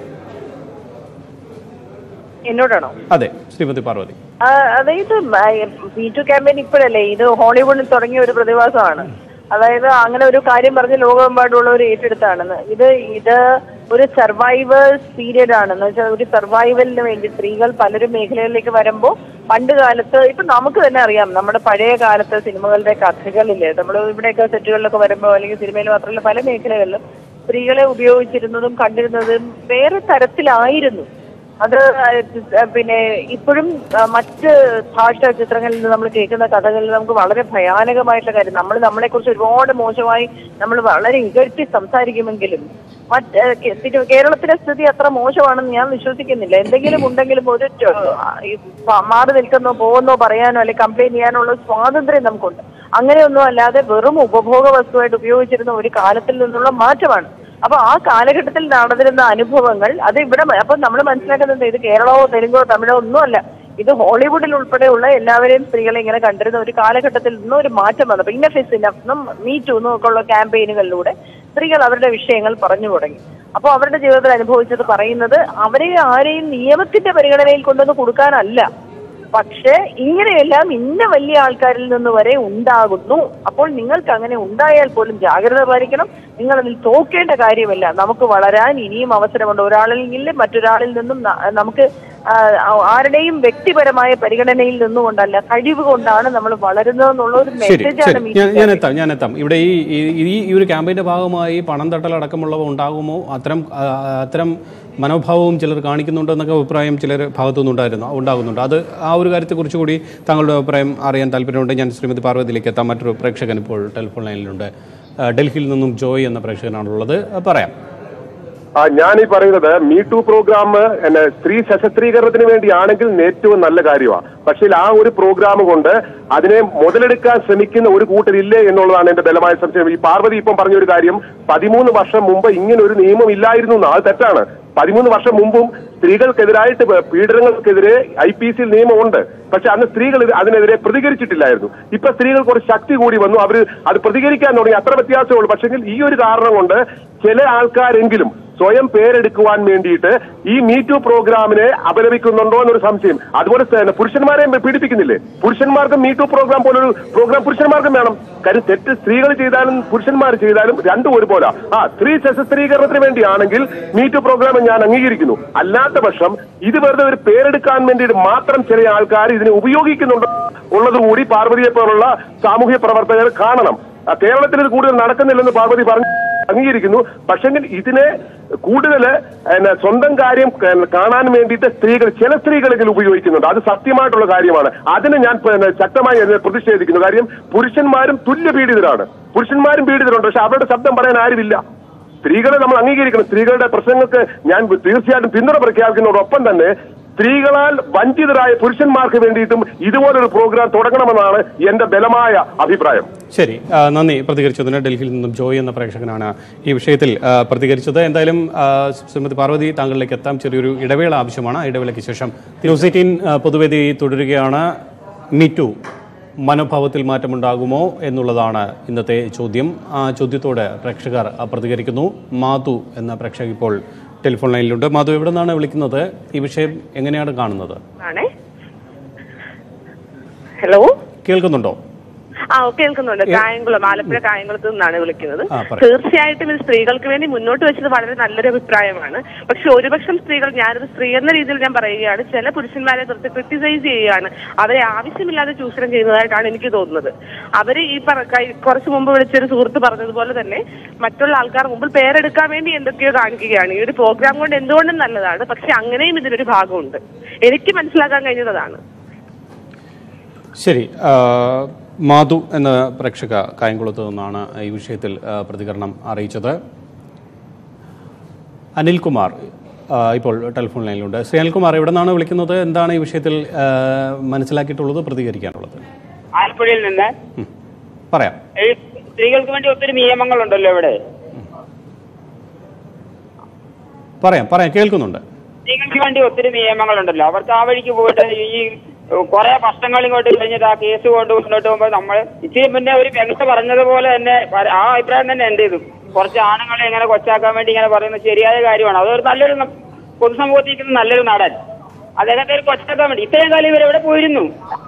എന്നോടാണോ അതെ ശ്രീമതി പാർവതി ആ, അതായത് ബി ടു ക്യാമ്പയിൻ ഇപ്പോഴല്ലേ ഇത് ഹോളിവുഡിൽ തുടങ്ങിയ ഒരു പ്രതിഭാസമാണ് അതായത് അങ്ങനെ ഒരു കാര്യം പറഞ്ഞ് ലോകമെമ്പാടുള്ളവർ ഏറ്റെടുത്താണെന്ന് ഇത് ഇത് ഒരു സർവൈവേഴ്സ് പീരിയഡ് ആണെന്ന് വെച്ചാൽ ഒരു സർവൈവലിന് വേണ്ടി സ്ത്രീകൾ പലരും മേഖലകളിലേക്ക് വരുമ്പോൾ പണ്ട് കാലത്ത് ഇപ്പൊ നമുക്ക് തന്നെ അറിയാം നമ്മുടെ പഴയ കാലത്തെ സിനിമകളുടെ കഥകളില് നമ്മൾ ഇവിടെയൊക്കെ സെറ്റുകളിലൊക്കെ വരുമ്പോൾ അല്ലെങ്കിൽ സിനിമയിൽ മാത്രമല്ല പല മേഖലകളിലും സ്ത്രീകളെ ഉപയോഗിച്ചിരുന്നതും കണ്ടിരുന്നതും വേറെ തരത്തിലായിരുന്നു അത് ആ, പിന്നെ ഇപ്പോഴും ആ, മറ്റ് ഭാഷാ ചിത്രങ്ങളിൽ നിന്ന് നമ്മൾ കേൾക്കുന്ന കഥകളിൽ നമുക്ക് വളരെ ഭയാനകമായിട്ടുള്ള കാര്യം നമ്മൾ നമ്മളെ കുറിച്ച് ഒരുപാട് മോശമായി നമ്മൾ വളരെ ഇകഴ്ത്തി സംസാരിക്കുമെങ്കിലും മറ്റ് ആ, കേ- തിരു- കേരളത്തിലെ സ്ഥിതി അത്ര മോശമാണെന്ന് ഞാൻ വിശ്വസിക്കുന്നില്ല എന്തെങ്കിലും ഉണ്ടെങ്കിലും ഒരു ച- ആ, ഈ പ- മാറി നിൽക്കുന്നോ പോകുന്നോ പറയാനോ അല്ലെങ്കിൽ കംപ്ലൈന്റ് ചെയ്യാനോ ഉള്ള സ്വാതന്ത്ര്യം നമുക്കുണ്ട് അങ്ങനെയൊന്നും അല്ലാതെ വെറും ഉപഭോഗ വസ്തുവായിട്ട് ഉപയോഗിച്ചിരുന്ന ഒരു കാലത്തിൽ നിന്നുള്ള മാറ്റമാണ് അപ്പൊ ആ കാലഘട്ടത്തിൽ നടന്നിരുന്ന അനുഭവങ്ങൾ അത് ഇവിടെ മ- അപ്പൊ നമ്മൾ മനസ്സിലാക്കുന്നത് ഇത് കേരളമോ തെലുങ്കോ തമിഴോ ഒന്നുമല്ല ഇത് ഹോളിവുഡിൽ ഉൾപ്പെടെയുള്ള എല്ലാവരെയും സ്ത്രീകളെ ഇങ്ങനെ കണ്ടിരുന്ന ഒരു കാലഘട്ടത്തിൽ നിന്നും ഒരു മാറ്റം വന്നപ്പോൾ ഇന്നഫ് ഇനഫ്ന്നും മീ ടു എന്നൊക്കെ ഉള്ള ക്യാമ്പയിനുകളിലൂടെ സ്ത്രീകൾ അവരുടെ വിഷയങ്ങൾ പറഞ്ഞു തുടങ്ങി അപ്പോൾ അവരുടെ ജീവിതത്തിൽ അനുഭവിച്ചത് പറയുന്നത് അവരെ ആരെയും നിയമത്തിന്റെ പരിഗണനയിൽ കൊണ്ടുവന്ന് കൊടുക്കാനല്ല പക്ഷേ ഇങ്ങനെയെല്ലാം ഇന്ന വലിയ ആൾക്കാരിൽ നിന്ന് വരെ ഉണ്ടാകുന്നു അപ്പോൾ നിങ്ങൾക്ക് അങ്ങനെ ഉണ്ടായാൽ പോലും ജാഗ്രത പാലിക്കണം നിങ്ങൾ അതിൽ തോക്കേണ്ട കാര്യമില്ല നമുക്ക് വളരാൻ ഇനിയും അവസരമുണ്ട് ഒരാളിൽ നിന്ന് മറ്റൊരാളിൽ നിന്നും ന- നമുക്ക് ആ, ആരുടെയും വ്യക്തിപരമായ പരിഗണനയിൽ നിന്നുകൊണ്ടല്ല കഴിവ് കൊണ്ടാണ് നമ്മൾ വളരുന്നതെന്നുള്ള ഒരു ശരി മെസ്സേജാണ് ശരി ഞാൻ ഞാൻ എത്താം ഞാൻ എത്താം ഇവിടെ ഈ ഈ- ഈ ഈ ഒരു ക്യാമ്പയിന്റെ ഭാഗമായി പണം തട്ടൽ അടക്കമുള്ളവ ഉണ്ടാകുമോ അത്തരം ആ, അത്തരം മനോഭാവവും ചിലർ കാണിക്കുന്നുണ്ടോ എന്നൊക്കെ അഭിപ്രായം ചിലർ ഭാഗത്തുനിന്ന് ഉണ്ടായിരുന്നു ഉണ്ടാകുന്നുണ്ട് അത് ആ ഒരു കാര്യത്തെക്കുറിച്ച് കൂടി താങ്കളുടെ അഭിപ്രായം അറിയാൻ താല്പര്യമുണ്ട് ഞാൻ ശ്രീമതി പാർവതിയിലേക്ക് എത്താം മറ്റൊരു പ്രേക്ഷകൻ ഇപ്പോൾ ടെലിഫോൺ ലൈനിലുണ്ട് ആ, ഡൽഹിയിൽ നിന്നും ജോയ് എന്ന പ്രേക്ഷകനാണുള്ളത് ആ, പറയാം ആ ഞാൻ ഈ പറയുന്നത് മീ ടു പ്രോഗ്രാം എന്നെ സ്ത്രീ സശസ്ത്രീകരണത്തിന് വേണ്ടിയാണെങ്കിൽ ഏറ്റവും നല്ല കാര്യമാണ് പക്ഷേ ആ ഒരു പ്രോഗ്രാം കൊണ്ട് അതിനെ മുതലെടുക്കാൻ ശ്രമിക്കുന്ന ഒരു കൂട്ടരില്ലേ എന്നുള്ളതാണ് എന്റെ ബലമായ സംശയം ഈ പാർവതി ഇപ്പം പറഞ്ഞ ഒരു കാര്യം പതിമൂന്ന് വർഷം മുമ്പ് ഇങ്ങനെ ഒരു നിയമം ഇല്ലായിരുന്നു എന്ന്. അത് തെറ്റാണ് പതിമൂന്ന് വർഷം മുമ്പും സ്ത്രീകൾക്കെതിരായിട്ട് പ- പീഡനങ്ങൾക്കെതിരെ ഐ പി സിയിൽ നിയമമുണ്ട് പക്ഷെ അന്ന് സ്ത്രീകൾ ഇത് അതിനെതിരെ പ്രതികരിച്ചിട്ടില്ലായിരുന്നു ഇപ്പൊ സ്ത്രീകൾക്ക് ഒരു ശക്തി കൂടി വന്നു അവർ അത് പ്രതികരിക്കാൻ തുടങ്ങി അത്ര വ്യത്യാസമേ ഉള്ളൂ പക്ഷെങ്കിൽ ഈ ഒരു കാരണം കൊണ്ട് ചില ആൾക്കാരെങ്കിലും സ്വയം പേരെടുക്കുവാൻ വേണ്ടിയിട്ട് ഈ മീ ടു പ്രോഗ്രാമിനെ അപലപിക്കുന്നുണ്ടോ എന്നൊരു സംശയം അതുപോലെ തന്നെ പുരുഷന്മാരെയും പീഡിപ്പിക്കുന്നില്ലേ പുരുഷന്മാർക്കും മീ ടു പ്രോഗ്രാം പോലൊരു പ്രോഗ്രാം പുരുഷന്മാർക്കും വേണം കാര്യം തെറ്റ് സ്ത്രീകൾ ചെയ്താലും പുരുഷന്മാർ ചെയ്താലും രണ്ടും ഒരുപോലെ ആ സ്ത്രീ സശസ്ത്രീകരണത്തിന് വേണ്ടിയാണെങ്കിൽ മീ ടു പ്രോഗ്രാം ഞാൻ അംഗീകരിക്കുന്നു അല്ലാത്ത പക്ഷം ഇത് വെറുതെ ഒരു പേരെടുക്കാൻ വേണ്ടിയിട്ട് മാത്രം ചില ആൾക്കാർ ഇതിനെ ഉപയോഗിക്കുന്നുണ്ടോ ഉള്ളത് കൂടി പാർവതിയെ പോലുള്ള സാമൂഹ്യ പ്രവർത്തകർ കാണണം ആ, കേരളത്തിൽ ഇത് കൂടുതൽ നടക്കുന്നില്ലെന്ന് പാർവതി പറഞ്ഞു അംഗീകരിക്കുന്നു പക്ഷെങ്കിൽ ഇതിനെ കൂടുതൽ പിന്നെ സ്വന്തം കാര്യം ക- കാണാൻ വേണ്ടിയിട്ട് സ്ത്രീകൾ ചില സ്ത്രീകൾ ഇതിൽ ഉപയോഗിക്കുന്നുണ്ട് അത് സത്യമായിട്ടുള്ള കാര്യമാണ് അതിന് ഞാൻ പിന്നെ ശക്തമായി അതിനെ പ്രതിഷേധിക്കുന്നു കാര്യം പുരുഷന്മാരും തുല്യ പീഡിതരാണ് പുരുഷന്മാരും പീഡിതരുണ്ട് പക്ഷെ അവരുടെ ശബ്ദം പറയാൻ ആരുമില്ല സ്ത്രീകളെ നമ്മൾ അംഗീകരിക്കണം സ്ത്രീകളുടെ പ്രശ്നങ്ങൾക്ക് ഞാൻ തീർച്ചയായിട്ടും പിന്തുണ പ്രഖ്യാപിക്കുന്നതോടൊപ്പം തന്നെ സ്ത്രീകളാൽ വഞ്ചിതരായ പുരുഷന്മാർക്ക് വേണ്ടിയിട്ടും ഇതുപോലൊരു പ്രോഗ്രാം തുടങ്ങണമെന്നാണ് എന്റെ ബലമായ അഭിപ്രായം ശരി ആ, നന്ദി പ്രതികരിച്ചതിന് ഡൽഹിയിൽ നിന്നും ജോയ് എന്ന പ്രേക്ഷകനാണ് ഈ വിഷയത്തിൽ ആ, പ്രതികരിച്ചത് എന്തായാലും ആ, ശ്രീമതി പാർവതി താങ്കളിലേക്ക് എത്താം ചെറിയൊരു ഇടവേള ആവശ്യമാണ് ആ ഇടവേളയ്ക്ക് ശേഷം ന്യൂസ് എയ്റ്റീൻ ആ, പൊതുവേദി തുടരുകയാണ് മീറ്റു മനോഭാവത്തിൽ മാറ്റമുണ്ടാകുമോ എന്നുള്ളതാണ് ഇന്നത്തെ ചോദ്യം ആ ചോദ്യത്തോട് പ്രേക്ഷകർ ആ, പ്രതികരിക്കുന്നു മാധു എന്ന പ്രേക്ഷക ഇപ്പോൾ ടെലിഫോൺ ലൈനിലുണ്ട് മാധു എവിടെ നിന്നാണ് വിളിക്കുന്നത് ഈ വിഷയം എങ്ങനെയാണ് കാണുന്നത് ആണേ ഹലോ കേൾക്കുന്നുണ്ടോ ആ കേൾക്കുന്നുണ്ട് കായംകുളം ആലപ്പുഴ കായംകുളത്ത് നിന്നാണ് വിളിക്കുന്നത് ആ, പറ. തീർച്ചയായിട്ടും ഇത് സ്ത്രീകൾക്ക് വേണ്ടി മുന്നോട്ട് വെച്ചത് വളരെ നല്ലൊരു അഭിപ്രായമാണ് പക്ഷെ ഒരുപക്ഷം സ്ത്രീകൾ ഞാനൊരു സ്ത്രീ എന്ന രീതിയിൽ ഞാൻ പറയുകയാണ് ചില പുരുഷന്മാരെ നിർത്തി ക്രിട്ടിസൈസ് ചെയ്യുകയാണ് അവരെ ആവശ്യമില്ലാതെ ചൂഷണം ചെയ്യുന്നതായിട്ടാണ് എനിക്ക് തോന്നുന്നത് അവര് ഈ പറ കൈ- കുറച്ച് മുമ്പ് വിളിച്ചൊരു സുഹൃത്ത് പറഞ്ഞതുപോലെ തന്നെ മറ്റുള്ള ആൾക്കാർ മുമ്പിൽ പേരെടുക്കാൻ വേണ്ടി എന്തൊക്കെയോ കാണിക്കുകയാണ് ഈ ഒരു പ്രോഗ്രാം കൊണ്ട് എന്തുകൊണ്ടും നല്ലതാണ് പക്ഷെ അങ്ങനെയും ഇതിനൊരു ഭാഗമുണ്ട് എനിക്ക് മനസ്സിലാക്കാൻ കഴിഞ്ഞതാണ് ശരി ആ, മാധു എന്ന പ്രേക്ഷക കായംകുളത്ത് നിന്നാണ് ഈ വിഷയത്തിൽ ആ, പ്രതികരണം അറിയിച്ചത് അനിൽകുമാർ ആ, ഇപ്പോൾ ടെലിഫോൺ ലൈനിലുണ്ട് ശ്രീ അനിൽകുമാർ എവിടെ നിന്നാണ് വിളിക്കുന്നത് എന്താണ് ഈ വിഷയത്തിൽ ആ, മനസ്സിലാക്കിയിട്ടുള്ളത് പ്രതികരിക്കാനുള്ളത് ആലപ്പുഴയിൽ നിന്ന് ഉം. പറയാം ഈ സ്ത്രീകൾക്ക് വേണ്ടി ഒത്തിരി നിയമങ്ങളുണ്ടല്ലോ ഇവിടെ പറയാം പറയാം കേൾക്കുന്നുണ്ട് സ്ത്രീകൾക്ക് വേണ്ടി ഒത്തിരി നിയമങ്ങളുണ്ടല്ലോ അവർക്ക് ആ വഴിക്ക് പോയിട്ട് ഈ കുറെ വർഷങ്ങൾ ഇങ്ങോട്ട് കഴിഞ്ഞിട്ട് ആ കേസ് കൊണ്ട് മുന്നോട്ട് പോകുമ്പോൾ നമ്മൾ ഇച്ചിരി മുന്നേ ഒരു പെൺസ് പറഞ്ഞതുപോലെ തന്നെ പര- ആ അഭിപ്രായം തന്നെ എന്റെ ഇതും കുറച്ച് ആണുങ്ങളെ ഇങ്ങനെ കൊച്ചാക്കാൻ വേണ്ടി ഇങ്ങനെ പറയുന്നത് ശരിയായ കാര്യമാണ് അതൊരു നല്ലൊരു ന- പൊതുസമൂഹത്തിൽ നിൽക്കുന്ന നല്ലൊരു നടൻ അദ്ദേഹത്തെ ഒരു കൊച്ചാക്കാൻ വേണ്ടി ഇത്രയും കാലം ഇവർ എവിടെ പോയിരുന്നു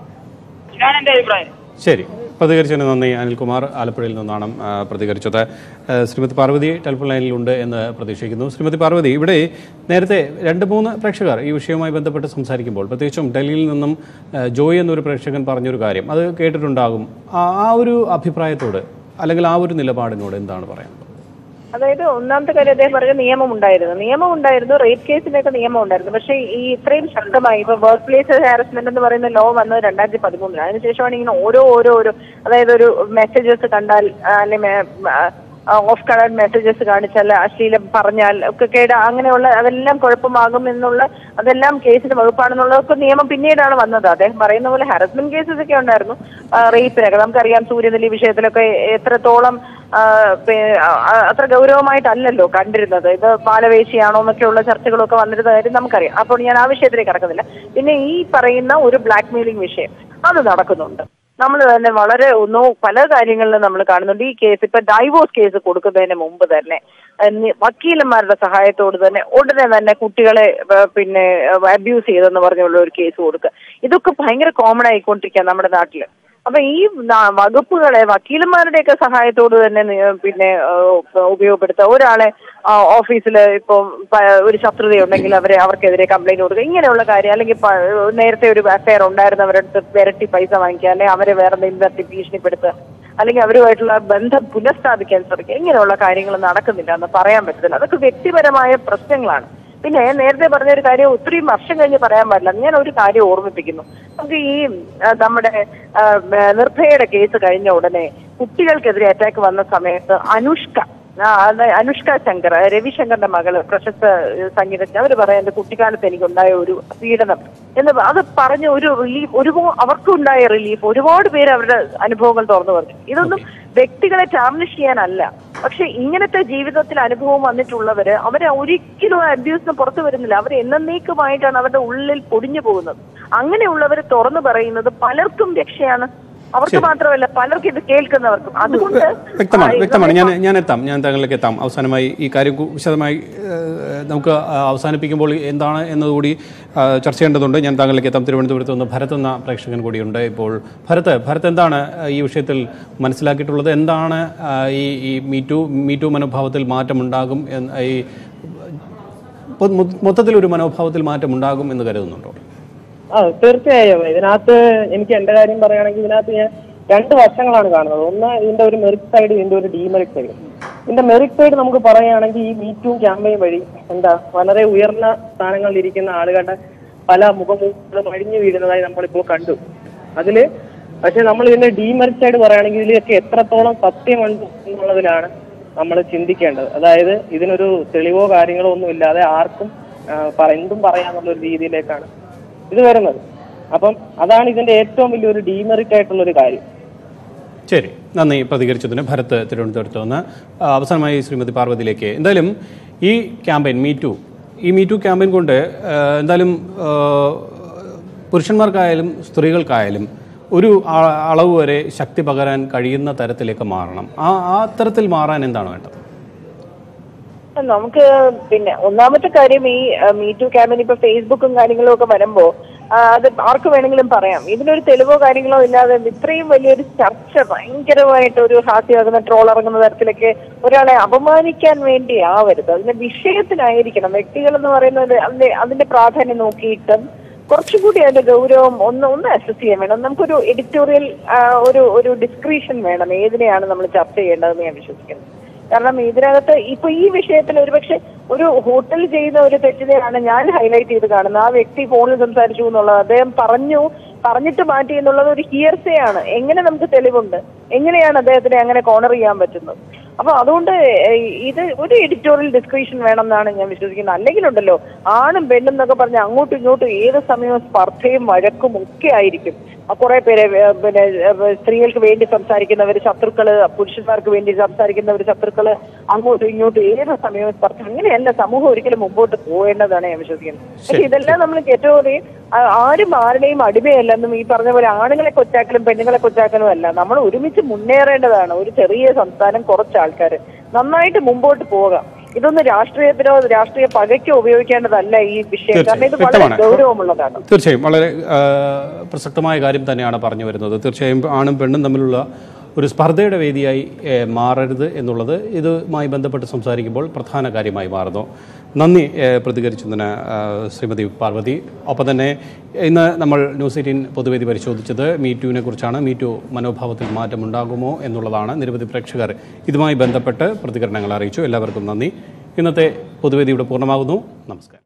ഇതാണ് എന്റെ അഭിപ്രായം ശരി പ്രതികരിച്ചതിന് നന്ദി അനിൽകുമാർ ആലപ്പുഴയിൽ നിന്നാണ് ആ, പ്രതികരിച്ചത് ആ, ശ്രീമതി പാർവതി ടെലിഫോൺ ലൈനിലുണ്ട് എന്ന് പ്രതീക്ഷിക്കുന്നു ശ്രീമതി പാർവതി ഇവിടെ നേരത്തെ രണ്ട് മൂന്ന് പ്രേക്ഷകർ ഈ വിഷയവുമായി ബന്ധപ്പെട്ട് സംസാരിക്കുമ്പോൾ പ്രത്യേകിച്ചും ഡൽഹിയിൽ നിന്നും ആ, ജോയ് എന്നൊരു പ്രേക്ഷകൻ പറഞ്ഞൊരു കാര്യം അത് കേട്ടിട്ടുണ്ടാകും ആ ആ ഒരു അഭിപ്രായത്തോട് അല്ലെങ്കിൽ ആ ഒരു നിലപാടിനോട് എന്താണ് പറയാനുള്ളത് അതായത് ഒന്നാമത്തെ കാര്യം അദ്ദേഹം പറഞ്ഞ നിയമം ഉണ്ടായിരുന്നു നിയമം ഉണ്ടായിരുന്നു റേപ്പ് കേസിനൊക്കെ നിയമം ഉണ്ടായിരുന്നു പക്ഷേ ഈ ഇത്രയും ശക്തമായി ഇപ്പൊ വർക്ക് പ്ലേസ് ഹാരസ്മെന്റ് എന്ന് പറയുന്ന ലോ വന്നത് രണ്ടായിരത്തി പതിമൂന്നിൽ അതിനുശേഷമാണ് ഇങ്ങനെ ഓരോ ഓരോ ഓരോ അതായത് ഒരു മെസ്സേജസ് കണ്ടാൽ അല്ലെങ്കിൽ ഓഫ് കളർ മെസ്സേജസ് കാണിച്ചാൽ അശ്ലീലം പറഞ്ഞാൽ ഒക്കെ കേട അങ്ങനെയുള്ള അതെല്ലാം കുഴപ്പമാകും എന്നുള്ള അതെല്ലാം കേസിന് വകുപ്പാണെന്നുള്ളതൊക്കെ നിയമം പിന്നീടാണ് വന്നത് അദ്ദേഹം പറയുന്ന പോലെ ഹരസ്മെന്റ് കേസസ് ഒക്കെ ഉണ്ടായിരുന്നു റേപ്പിനൊക്കെ നമുക്കറിയാം സൂര്യനെല്ലി വിഷയത്തിലൊക്കെ എത്രത്തോളം ആ, പേ- ആ, അത്ര ഗൗരവമായിട്ടല്ലല്ലോ കണ്ടിരുന്നത് ഇത് ബാലവേശിയാണോ എന്നൊക്കെയുള്ള ചർച്ചകളൊക്കെ വന്നിരുന്ന കാര്യം നമുക്കറിയാം അപ്പോൾ ഞാൻ ആ വിഷയത്തിലേക്ക് കടക്കുന്നില്ല പിന്നെ ഈ പറയുന്ന ഒരു ബ്ലാക്ക് മെയിലിംഗ് വിഷയം അത് നടക്കുന്നുണ്ട് നമ്മൾ തന്നെ വളരെ ഒന്നോ പല കാര്യങ്ങളിലും നമ്മൾ കാണുന്നുണ്ട് ഈ കേസ് ഇപ്പൊ ഡൈവോഴ്സ് കേസ് കൊടുക്കുന്നതിന് മുമ്പ് തന്നെ ഏഹ്, നി- വക്കീലന്മാരുടെ സഹായത്തോട് തന്നെ ഉടനെ തന്നെ കുട്ടികളെ ഏഹ്, പിന്നെ അബ്യൂസ് ചെയ്തെന്ന് പറഞ്ഞുള്ള ഒരു കേസ് കൊടുക്കുക ഇതൊക്കെ ഭയങ്കര കോമൺ ആയിക്കൊണ്ടിരിക്കുക നമ്മുടെ നാട്ടില് അപ്പൊ ഈ ന- വകുപ്പുകളെ വക്കീലന്മാരുടെയൊക്കെ സഹായത്തോട് തന്നെ നി- പിന്നെ ഏഹ്, ഉപയോഗപ്പെടുത്തുക ഒരാളെ ഓഫീസിൽ ഇപ്പം പ- ഒരു ശത്രുതയുണ്ടെങ്കിൽ അവരെ അവർക്കെതിരെ കംപ്ലൈന്റ് കൊടുക്കുക ഇങ്ങനെയുള്ള കാര്യം അല്ലെങ്കിൽ പ- നേരത്തെ ഒരു അഫയർ ഉണ്ടായിരുന്നവരുടെ അടുത്ത് വിരട്ടി പൈസ വാങ്ങിക്കുക അല്ലെങ്കിൽ അവരെ വേറെ എന്തെങ്കിലും തരത്തിൽ ഭീഷണിപ്പെടുത്തുക അല്ലെങ്കിൽ അവരുമായിട്ടുള്ള ബന്ധം പുനഃസ്ഥാപിക്കാൻ ശ്രമിക്കുക ഇങ്ങനെയുള്ള കാര്യങ്ങൾ നടക്കുന്നില്ല എന്ന് പറയാൻ പറ്റത്തില്ല അതൊക്കെ വ്യക്തിപരമായ പ്രശ്നങ്ങളാണ് പിന്നെ നേരത്തെ പറഞ്ഞ ഒരു കാര്യം ഒത്തിരി വർഷം കഴിഞ്ഞ് പറയാൻ പാടില്ല ഞാൻ ഒരു കാര്യം ഓർമ്മിപ്പിക്കുന്നു നമുക്ക് ഈ ആ, നമ്മുടെ ആ, മ- നിർഭയയുടെ കേസ് കഴിഞ്ഞ ഉടനെ കുട്ടികൾക്കെതിരെ അറ്റാക്ക് വന്ന സമയത്ത് അനുഷ്ക ആ, അത് അനുഷ്ക ശങ്കർ രവിശങ്കറിന്റെ മകള് പ്രശസ്ത ഏഹ്, സംഗീതജ്ഞ അവർ പറയാം എന്റെ കുട്ടിക്കാലത്ത് എനിക്കുണ്ടായ ഒരു പീഡനം എന്ന് പ- അത് പറഞ്ഞ ഒരു റിലീഫ് ഒരുപാട് അവർക്കുണ്ടായ റിലീഫ് ഒരുപാട് പേര് അവരുടെ അനുഭവങ്ങൾ തുറന്നു പറഞ്ഞു ഇതൊന്നും വ്യക്തികളെ ടാബ്ലിഷ് ചെയ്യാനല്ല പക്ഷെ ഇങ്ങനത്തെ ജീവിതത്തിൽ അനുഭവം വന്നിട്ടുള്ളവര് അവരെ ഒരിക്കലും അബ്യൂസിന് പുറത്തു വരുന്നില്ല അവർ എന്നേക്കുമായിട്ടാണ് അവരുടെ ഉള്ളിൽ പൊടിഞ്ഞു പോകുന്നത് അങ്ങനെയുള്ളവർ തുറന്നു പറയുന്നത് പലർക്കും രക്ഷയാണ് അവർക്ക് ശരി. മാത്രമല്ല പലർക്കും ഇത് കേൾക്കുന്നവർക്കും അതുകൊണ്ട് വ്യക്തമാണ് ആ, വ്യക്തമാണ് ഞാൻ നമ്മളിപ്പോ- ഞാൻ എത്താം ഞാൻ താങ്കളിലേക്ക് എത്താം അവസാനമായി ഈ കാര്യം കു- വിശദമായി ഏഹ്, നമുക്ക് ആ, അവസാനിപ്പിക്കുമ്പോൾ എന്താണ് എന്നതുകൂടി ആ, ചർച്ച ചെയ്യേണ്ടതുണ്ട് ഞാൻ താങ്കളിലേക്ക് എത്താം തിരുവനന്തപുരത്ത് നിന്ന് ഭരത് എന്ന പ്രേക്ഷകൻ കൂടിയുണ്ട് ഇപ്പോൾ ഭരത് ഭരത് എന്താണ് ആ, ഈ വിഷയത്തിൽ മനസ്സിലാക്കിയിട്ടുള്ളത് എന്താണ് ആ, ഈ ഈ മീറ്റു മീറ്റു മനോഭാവത്തിൽ മാറ്റമുണ്ടാകും എന്ന് ഈ പൊ- മൊ- മൊത്തത്തിൽ ഒരു മനോഭാവത്തിൽ മാറ്റമുണ്ടാകും എന്ന് കരുതുന്നുണ്ടോ ആ തീർച്ചയായും ഇതിനകത്ത് എനിക്ക് എന്റെ കാര്യം പറയുകയാണെങ്കിൽ ഇതിനകത്ത് ഞാൻ രണ്ട് വശങ്ങളാണ് കാണുന്നത് ഒന്ന് ഇതിന്റെ ഒരു മെറിറ്റ് സൈഡ് ഇതിന്റെ ഒരു ഡീമെറിറ്റ് സൈഡ് ഇതിന്റെ മെറിറ്റ് സൈഡ് നമുക്ക് പറയുകയാണെങ്കിൽ ഈ മീറ്റു ക്യാമ്പയിൻ വഴി എന്താ വളരെ ഉയർന്ന സ്ഥാനങ്ങളിൽ ഇരിക്കുന്ന ആളുകളുടെ പല മുഖമുഖങ്ങളും അഴിഞ്ഞു വീഴുന്നതായി നമ്മളിപ്പോൾ കണ്ടു അതില് പക്ഷെ നമ്മൾ ഇതിന്റെ ഡീമെറിറ്റ് സൈഡ് പറയുകയാണെങ്കിൽ ഇതിലൊക്കെ എത്രത്തോളം സത്യമുണ്ട് എന്നുള്ളതിലാണ് നമ്മൾ ചിന്തിക്കേണ്ടത് അതായത് ഇതിനൊരു തെളിവോ കാര്യങ്ങളോ ഒന്നും ഇല്ലാതെ ആർക്കും ആ, പറ- എന്തും പറയാന്നുള്ള ഒരു രീതിയിലേക്കാണ് ഇത് വരുന്നത് അപ്പം അതാണ് ഇതിന്റെ ഏറ്റവും വലിയൊരു ഡീമെറിറ്റ് ആയിട്ടുള്ള ഒരു കാര്യം ശരി നന്ദി പ്രതികരിച്ചതിന് ഭരത് തിരുവനന്തപുരത്ത് നിന്ന് ആ, അവസാനമായി ശ്രീമതി പാർവതിയിലേക്ക് എന്തായാലും ഈ ക്യാമ്പയിൻ മീ ടു ഈ മീ ടു ക്യാമ്പയിൻ കൊണ്ട് ആ, എന്തായാലും ആ, പുരുഷന്മാർക്കായാലും സ്ത്രീകൾക്കായാലും ഒരു ആ- അളവ് വരെ ശക്തി പകരാൻ കഴിയുന്ന തരത്തിലേക്ക് മാറണം ആ ആ തരത്തിൽ മാറാൻ എന്താണ് വേണ്ടത് നമുക്ക് പിന്നെ ഒന്നാമത്തെ കാര്യം ഈ മീറ്റു ക്യാമ്പിന് ഇപ്പൊ ഫേസ്ബുക്കും കാര്യങ്ങളും ഒക്കെ വരുമ്പോ ആ, അത് ആർക്ക് വേണമെങ്കിലും പറയാം ഇതിനൊരു തെളിവോ കാര്യങ്ങളോ ഇല്ലാതെ ഇത്രയും വലിയൊരു ചർച്ച ഭയങ്കരമായിട്ട് ഒരു ഹാസ്യമാകുന്ന ട്രോൾ ഇറങ്ങുന്ന തരത്തിലൊക്കെ ഒരാളെ അപമാനിക്കാൻ വേണ്ടി ആവരുത് അതിന്റെ വിഷയത്തിനായിരിക്കണം വ്യക്തികൾ എന്ന് പറയുന്നത് അതിന്റെ അതിന്റെ പ്രാധാന്യം നോക്കിയിട്ടും കുറച്ചുകൂടി അതിന്റെ ഗൗരവം ഒന്ന് ഒന്ന് അസസ് ചെയ്യാൻ വേണം നമുക്കൊരു എഡിറ്റോറിയൽ ഒരു ഒരു ഡിസ്ക്രിപ്ഷൻ വേണം ഏതിനെയാണ് നമ്മൾ ചർച്ച ചെയ്യേണ്ടതെന്ന് ഞാൻ വിശ്വസിക്കുന്നു കാരണം ഇതിനകത്ത് ഇപ്പൊ ഈ വിഷയത്തിൽ ഒരുപക്ഷെ ഒരു ഹോട്ടൽ ചെയ്യുന്ന ഒരു തെറ്റിനെയാണ് ഞാൻ ഹൈലൈറ്റ് ചെയ്ത് കാണുന്നത് ആ വ്യക്തി ഫോണിൽ സംസാരിച്ചു എന്നുള്ളത് അദ്ദേഹം പറഞ്ഞു പറഞ്ഞിട്ട് മാറ്റി എന്നുള്ളത് ഒരു ഹിയർസേ ആണ് എങ്ങനെ നമുക്ക് തെളിവുണ്ട് എങ്ങനെയാണ് അദ്ദേഹത്തിനെ അങ്ങനെ കോണർ ചെയ്യാൻ പറ്റുന്നത് അപ്പൊ അതുകൊണ്ട് ഏഹ്, ഇത് ഒരു എഡിറ്റോറിയൽ ഡിസ്ക്രിപ്ഷൻ വേണം എന്നാണ് ഞാൻ വിശ്വസിക്കുന്നത് അല്ലെങ്കിൽ ഉണ്ടല്ലോ ആണും പെണ്ണും എന്നൊക്കെ പറഞ്ഞ് അങ്ങോട്ടും ഇങ്ങോട്ടും ഏത് സമയവും സ്പർദ്ധയും വഴക്കും ഒക്കെ ആയിരിക്കും ആ കുറെ പേരെ ഏഹ്, പിന്നെ ഏഹ്, സ്ത്രീകൾക്ക് വേണ്ടി സംസാരിക്കുന്നവർ ശത്രുക്കള് പുരുഷന്മാർക്ക് വേണ്ടി സംസാരിക്കുന്നവർ ശത്രുക്കള് അങ്ങോട്ടും ഇങ്ങോട്ടും ഏത് സമയവും സ്പർദ്ധ അങ്ങനെയല്ല സമൂഹം ഒരിക്കലും മുമ്പോട്ട് പോകേണ്ടതാണ് ഞാൻ വിശ്വസിക്കുന്നത് പക്ഷെ ഇതെല്ലാം നമ്മൾ ഏറ്റവും ആരും ആരുടെയും അടിമയല്ലെന്നും ഈ പറഞ്ഞ പോലെ ആണുങ്ങളെ കൊച്ചാക്കലും പെണ്ണുങ്ങളെ കൊച്ചാക്കലും അല്ല നമ്മൾ ഒരുമിച്ച് മുന്നേറേണ്ടതാണ് ഒരു ചെറിയ സംസ്ഥാനം കുറച്ച് ആൾക്കാർ നന്നായിട്ട് മുമ്പോട്ട് പോകാം ഇതൊന്നും രാഷ്ട്രീയത്തിനോ രാഷ്ട്രീയ പകയ്ക്കോ ഉപയോഗിക്കേണ്ടതല്ല ഈ വിഷയം കാരണം ഇത് വളരെ വ്യക്തമാണ്. ഗൗരവമുള്ളതാണ് തീർച്ചയായും വളരെ ആ, പ്രസക്തമായ കാര്യം തന്നെയാണ് പറഞ്ഞു വരുന്നത് തീർച്ചയായും ആണും പെണ്ണും തമ്മിലുള്ള ഒരു സ്പർദ്ധയുടെ വേദിയായി ഏ, മാറരുത് എന്നുള്ളത് ഇതുമായി ബന്ധപ്പെട്ട് സംസാരിക്കുമ്പോൾ പ്രധാന കാര്യമായി മാറുന്നു നന്ദി ഏ, പ്രതികരിച്ചതിന് ആ, ശ്രീമതി പാർവതി ഒപ്പം തന്നെ ഇന്ന് നമ്മൾ ന്യൂസ് എയ്റ്റീൻ പൊതുവേദി പരിശോധിച്ചത് മീ ടുവിനെ കുറിച്ചാണ് മീ ടു മനോഭാവത്തിൽ മാറ്റമുണ്ടാകുമോ എന്നുള്ളതാണ് നിരവധി പ്രേക്ഷകർ ഇതുമായി ബന്ധപ്പെട്ട് പ്രതികരണങ്ങൾ അറിയിച്ചു എല്ലാവർക്കും നന്ദി ഇന്നത്തെ പൊതുവേദി ഇവിടെ പൂർണ്ണമാകുന്നു നമസ്കാരം